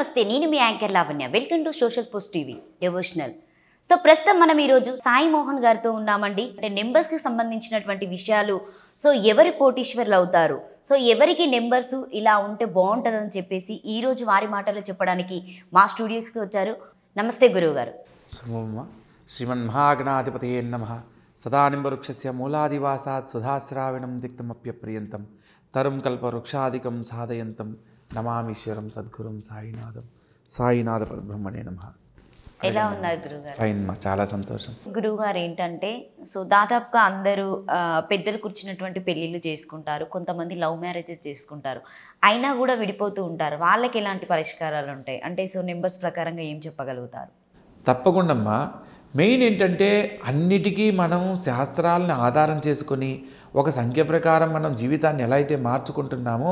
నమస్తే నేను మీ anchor Lavanya welcome to social post TV devotional so ప్రస్తుతం మనం ఈరోజు సాయి మోహన్ గారితో ఉన్నామండి అంటే నెంబర్స్కి సంబంధించినటువంటి విషయాలు సో ఎవరి కోటీశ్వర్లు అవుతారు సో ఎవరికి నెంబర్స్ ఇలా ఉంటే బాగుంటుందని చెప్పేసి ఈరోజు వారి మాటలు చెప్పడానికి మా స్టూడియోస్కి వచ్చారు నమస్తే గురువు గారు శుభమ్మ శ్రీమన్మహాగణాధిపతయే నమ సదానింబవృక్షస్య మూలాదివాసాత్ సుధాశ్రావిణం దిక్తమప్యప్రియంతం తరుం కల్పవృక్షాదికం సాధయంతం నమామీశ్వరం సద్గురుం సాయినాథం సాయినాథ పరబ్రహ్మణే నమ ఎలా ఉన్నారు గురుగారు ఫైన్ మా చాలా సంతోషం గురువు గారు ఏంటంటే సో దాదాపుగా అందరూ ఆ, పెద్దలు కూర్చున్నటువంటి పెళ్ళిళ్ళు చేసుకుంటారు కొంతమంది లవ్ మ్యారేజెస్ చేసుకుంటారు అయినా కూడా విడిపోతూ ఉంటారు వాళ్ళకి ఎలాంటి పరిష్కారాలు ఉంటాయి అంటే సో నెంబర్స్ ప్రకారంగా ఏం చెప్పగలుగుతారు తప్పకుండా మెయిన్ ఏంటంటే అన్నిటికీ మనం శాస్త్రాలను ఆధారం చేసుకొని ఒక సంఖ్య ప్రకారం మనం జీవితాన్ని ఎలా అయితే మార్చుకుంటున్నామో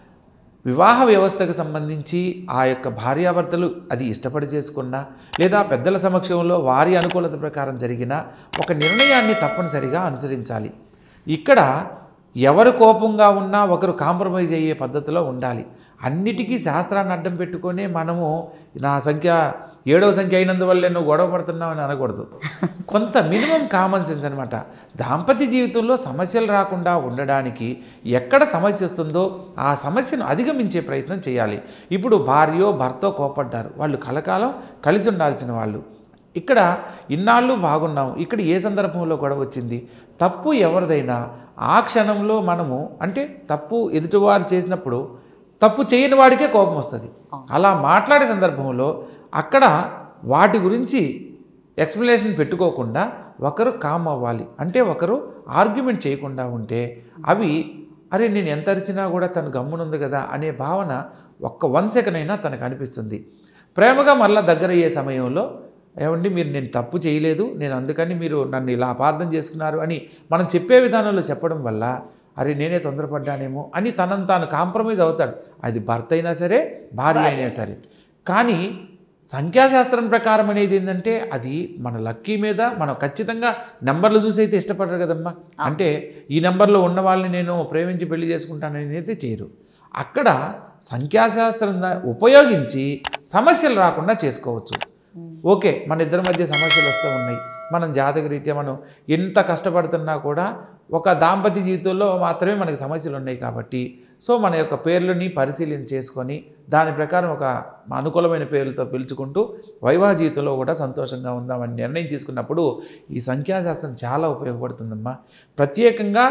వివాహ వ్యవస్థకు సంబంధించి ఆ యొక్క భార్యాభర్తలు అది ఇష్టపడి చేసుకున్నా లేదా పెద్దల సమక్షంలో వారి అనుకూలత ప్రకారం జరిగిన ఒక నిర్ణయాన్ని తప్పనిసరిగా అనుసరించాలి ఇక్కడ ఎవరు కోపంగా ఉన్నా ఒకరు కాంప్రమైజ్ అయ్యే పద్ధతిలో ఉండాలి అన్నిటికీ శాస్త్రాన్ని అడ్డం పెట్టుకొని మనము నా సంఖ్య ఏడవ సంఖ్య అయినందువల్లే నువ్వు గొడవ పడుతున్నావు అని అనకూడదు కొంత మినిమం కామన్ సెన్స్ అనమాట దాంపత్య జీవితంలో సమస్యలు రాకుండా ఉండడానికి ఎక్కడ సమస్య వస్తుందో ఆ సమస్యను అధిగమించే ప్రయత్నం చేయాలి ఇప్పుడు భార్యో భర్తో కోపడ్డారు వాళ్ళు కలకాలం కలిసి ఉండాల్సిన వాళ్ళు ఇక్కడ ఇన్నాళ్ళు బాగున్నాం ఇక్కడ ఏ సందర్భంలో గొడవ వచ్చింది తప్పు ఎవరిదైనా ఆ క్షణంలో మనము అంటే తప్పు ఎదుటివారు చేసినప్పుడు తప్పు చేయని వాడికే కోపం వస్తుంది అలా మాట్లాడే సందర్భంలో అక్కడ వాటి గురించి ఎక్స్ప్లెనేషన్ పెట్టుకోకుండా ఒకరు కామ్ అవ్వాలి అంటే ఒకరు ఆర్గ్యుమెంట్ చేయకుండా ఉంటే అవి అరే నేను ఎంత అరిచినా కూడా తను గమ్మునుంది కదా అనే భావన ఒక్క వన్ సెకండ్ అయినా తనకు అనిపిస్తుంది ప్రేమగా మళ్ళీ దగ్గరయ్యే సమయంలో ఏమండి మీరు నేను తప్పు చేయలేదు నేను అందుకని మీరు నన్ను ఇలా అపార్థం చేసుకున్నారు అని మనం చెప్పే విధానంలో చెప్పడం వల్ల అరే నేనే తొందరపడ్డానేమో అని తనను తాను కాంప్రమైజ్ అవుతాడు అది భర్త అయినా సరే భార్య అయినా సరే కానీ సంఖ్యాశాస్త్రం ప్రకారం అనేది ఏంటంటే అది మన లక్కీ మీద మనం ఖచ్చితంగా నెంబర్లు చూసి అయితే ఇష్టపడరు కదమ్మా అంటే ఈ నెంబర్లో ఉన్న వాళ్ళని నేను ప్రేమించి పెళ్లి చేసుకుంటానని అయితే చేయరు అక్కడ సంఖ్యాశాస్త్రం దా- ఉపయోగించి సమస్యలు రాకుండా చేసుకోవచ్చు ఓకే మన ఇద్దరి మధ్య సమస్యలు వస్తూ ఉన్నాయి మనం జాతక రీత్యా మనం ఎంత కష్టపడుతున్నా కూడా ఒక దాంపత్య జీవితంలో మాత్రమే మనకి సమస్యలు ఉన్నాయి కాబట్టి సో మన యొక్క పేర్లని పరిశీలన చేసుకొని దాని ప్రకారం ఒక అనుకూలమైన పేర్లతో పిలుచుకుంటూ వైవాహ జీవితంలో కూడా సంతోషంగా ఉందామని నిర్ణయం తీసుకున్నప్పుడు ఈ సంఖ్యాశాస్త్రం చాలా ఉపయోగపడుతుందమ్మా ప్రత్యేకంగా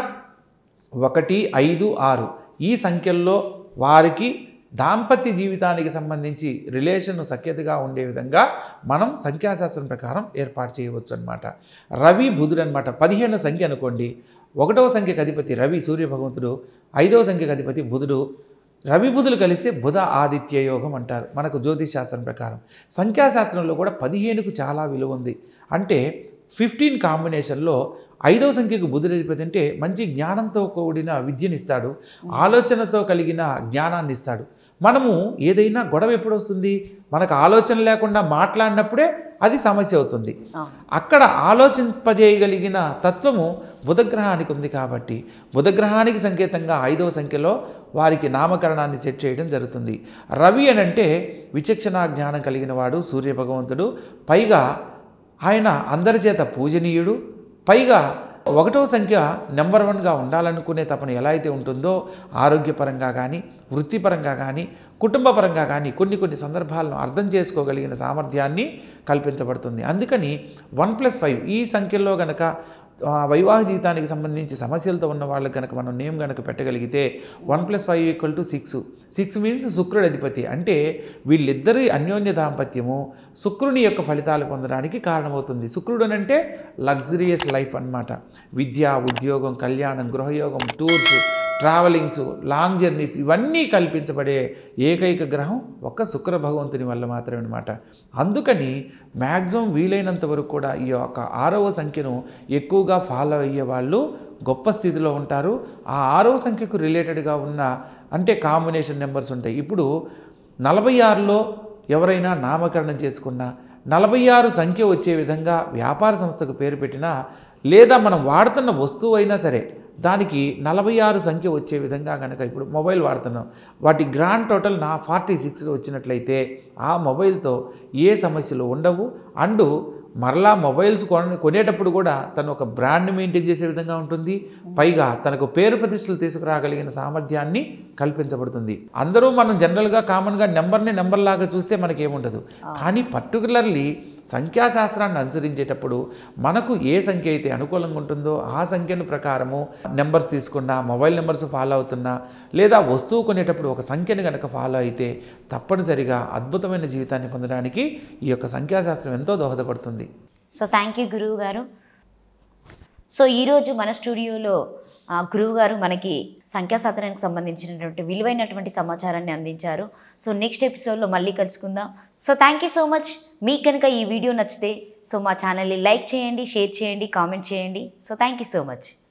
ఒకటి ఐదు ఆరు ఈ సంఖ్యల్లో వారికి దాంపత్య జీవితానికి సంబంధించి రిలేషన్ సఖ్యతగా ఉండే విధంగా మనం సంఖ్యాశాస్త్రం ప్రకారం ఏర్పాటు చేయవచ్చు అనమాట రవి బుధుడు అనమాట పదిహేను సంఖ్య అనుకోండి ఒకటవ సంఖ్యకు అధిపతి రవి సూర్య భగవంతుడు ఐదవ సంఖ్యకు అధిపతి బుధుడు రవి బుధులు కలిస్తే బుధ ఆదిత్య యోగం అంటారు మనకు జ్యోతిష్ శాస్త్రం ప్రకారం సంఖ్యాశాస్త్రంలో కూడా పదిహేనుకు చాలా విలువ ఉంది అంటే ఫిఫ్టీన్ కాంబినేషన్లో ఐదవ సంఖ్యకు బుధుడధిపతి అంటే మంచి జ్ఞానంతో కూడిన విద్యనిస్తాడు ఆలోచనతో కలిగిన జ్ఞానాన్ని ఇస్తాడు మనము ఏదైనా గొడవ ఎప్పుడు వస్తుంది మనకు ఆలోచన లేకుండా మాట్లాడినప్పుడే అది సమస్య అవుతుంది అవును. అక్కడ ఆలోచింపజేయగలిగిన తత్వము బుధగ్రహానికి ఉంది కాబట్టి బుధగ్రహానికి సంకేతంగా ఐదవ సంఖ్యలో వారికి నామకరణాన్ని సెట్ చేయడం జరుగుతుంది రవి అని అంటే విచక్షణ జ్ఞానం కలిగిన వాడు సూర్య భగవంతుడు పైగా ఆయన అందరి చేత పూజనీయుడు పైగా ఒకటవ సంఖ్య నెంబర్ వన్గా ఉండాలనుకునే తపన ఎలా అయితే ఉంటుందో ఆరోగ్యపరంగా కానీ వృత్తిపరంగా కానీ కుటుంబపరంగా కానీ కొన్ని కొన్ని సందర్భాలను అర్థం చేసుకోగలిగిన సామర్థ్యాన్ని కల్పించబడుతుంది అందుకని వన్ ప్లస్ ఫైవ్ ఈ సంఖ్యలో గనక ఆ, వైవాహ జీవితానికి సంబంధించి సమస్యలతో ఉన్న వాళ్ళకి కనుక మనం నేమ్ కనుక పెట్టగలిగితే one plus five equal to six six means శుక్రుడు అధిపతి అంటే వీళ్ళిద్దరి అన్యోన్య దాంపత్యము శుక్రుని యొక్క ఫలితాలు పొందడానికి కారణమవుతుంది శుక్రుడు అని అంటే లగ్జరియస్ లైఫ్ అన్నమాట విద్య ఉద్యోగం కళ్యాణం గృహయోగం టూర్స్ ట్రావెలింగ్స్ లాంగ్ జర్నీస్ ఇవన్నీ కల్పించబడే ఏకైక గ్రహం ఒక్క శుక్ర భగవంతుని వల్ల మాత్రమే అనమాట అందుకని మ్యాక్సిమం వీలైనంత వరకు కూడా ఈ యొక్క ఆరవ సంఖ్యను ఎక్కువగా ఫాలో అయ్యే వాళ్ళు గొప్ప స్థితిలో ఉంటారు ఆ ఆరవ సంఖ్యకు రిలేటెడ్గా ఉన్న అంటే కాంబినేషన్ నెంబర్స్ ఉంటాయి ఇప్పుడు నలభై ఆరులో ఎవరైనా నామకరణం చేసుకున్నా నలభై ఆరు సంఖ్య వచ్చే విధంగా వ్యాపార సంస్థకు పేరు పెట్టినా లేదా మనం వాడుతున్న వస్తువు అయినా సరే దానికి నలభై ఆరు సంఖ్య వచ్చే విధంగా కనుక ఇప్పుడు మొబైల్ వాడుతున్నాం వాటి గ్రాండ్ టోటల్ నా ఫార్టీ సిక్స్ వచ్చినట్లయితే ఆ మొబైల్తో ఏ సమస్యలు ఉండవు అండ్ మరలా మొబైల్స్ కొన కొనేటప్పుడు కూడా తను ఒక బ్రాండ్ మెయింటైన్ చేసే విధంగా ఉంటుంది పైగా తనకు పేరు ప్రతిష్టలు తీసుకురాగలిగిన సామర్థ్యాన్ని కల్పించబడుతుంది అందరూ మనం జనరల్గా కామన్గా నెంబర్ని నెంబర్ లాగా చూస్తే మనకేముండదు కానీ పర్టికులర్లీ సంఖ్యాశాస్త్రాన్ని అనుసరించేటప్పుడు మనకు ఏ సంఖ్య అయితే అనుకూలంగా ఉంటుందో ఆ సంఖ్యను ప్రకారము నెంబర్స్ తీసుకున్నా మొబైల్ నెంబర్స్ ఫాలో అవుతున్నా లేదా వస్తువు కొనేటప్పుడు ఒక సంఖ్యను కనుక ఫాలో అయితే తప్పనిసరిగా అద్భుతమైన జీవితాన్ని పొందడానికి ఈ యొక్క సంఖ్యాశాస్త్రం ఎంతో దోహదపడుతుంది సో థ్యాంక్ యూ గురువు గారు సో ఈరోజు మన స్టూడియోలో ఆ, గురువు గారు మనకి సంఖ్యాశాస్త్రానికి సంబంధించినటువంటి విలువైనటువంటి సమాచారాన్ని అందించారు సో నెక్స్ట్ ఎపిసోడ్లో మళ్ళీ కలుసుకుందాం so thank you so much మీకు కనుక ఈ వీడియో నచ్చితే సో మా ఛానల్ని లైక్ చేయండి షేర్ చేయండి కామెంట్ చేయండి so thank you so much